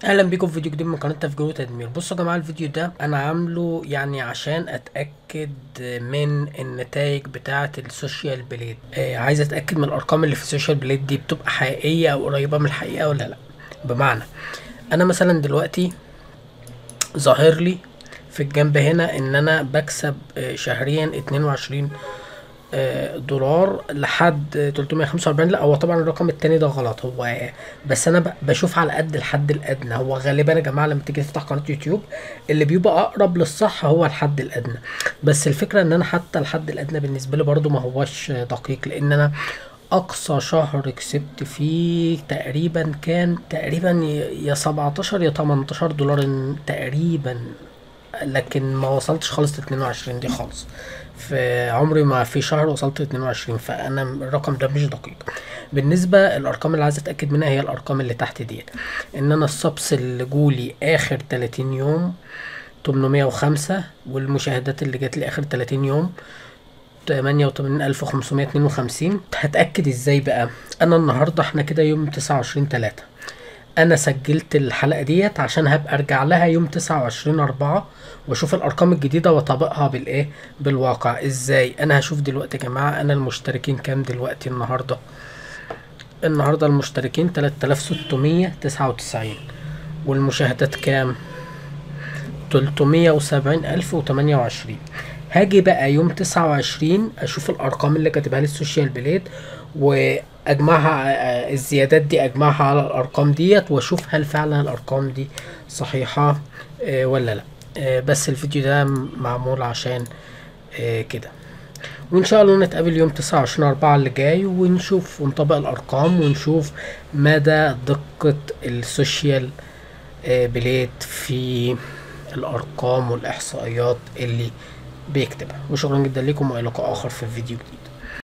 اهلا بيكم في فيديو جديد من قناه تفجير وتدمير بصوا يا جماعه الفيديو ده انا عامله يعني عشان اتاكد من النتائج بتاعه السوشيال بليد آه عايز اتاكد من الارقام اللي في السوشيال بليد دي بتبقى حقيقيه او قريبه من الحقيقه ولا لا بمعنى انا مثلا دلوقتي ظاهر لي في الجنب هنا ان انا بكسب آه شهريا 22 آه، دولار لحد 345 لا هو طبعا الرقم التاني ده غلط هو آه، بس انا ب- بشوف على قد الحد الادنى هو غالبا يا جماعه لما تيجي تفتح قناه يوتيوب اللي بيبقى اقرب للصح هو الحد الادنى بس الفكره ان انا حتى الحد الادنى بالنسبه لي برضو ما هوش دقيق لان انا اقصى شهر كسبت فيه تقريبا كان تقريبا ي- يا 17 يا 18 دولار إن- تقريبا لكن ما وصلتش خالص ل 22 دي خالص في عمري ما في شهر وصلت ل 22 فانا الرقم ده مش دقيق بالنسبه الارقام اللي عايز اتاكد منها هي الارقام اللي تحت ديت ان انا السبس اللي جولي اخر 30 يوم 805 والمشاهدات اللي جات لي اخر 30 يوم 88552 هتأكد ازاي بقى انا النهاردة احنا كده يوم 29 3 انا سجلت الحلقة ديت عشان هبقى ارجع لها يوم 29 4 واشوف الارقام الجديدة واطبقها بالايه بالواقع ازاي انا هشوف دلوقتي يا جماعة انا المشتركين كام دلوقتي النهاردة النهاردة المشتركين 3699 والمشاهدات كام 370028 هاجي بقى يوم 29 اشوف الارقام اللي كاتبها لي السوشيال بليد واجمعها آه، الزيادات دي اجمعها على الارقام ديت واشوف هل فعلا الارقام دي صحيحة آه، ولا لا آه، بس الفيديو ده معمول عشان آه، كده وان شاء الله نتقابل يوم 29 4 اللي جاي ونشوف ونطبق الارقام ونشوف مدى دقة السوشيال آه، بليد في الارقام والاحصائيات اللي بيكتبها وشكرا جدا لكم والى لقاء اخر في فيديو جديد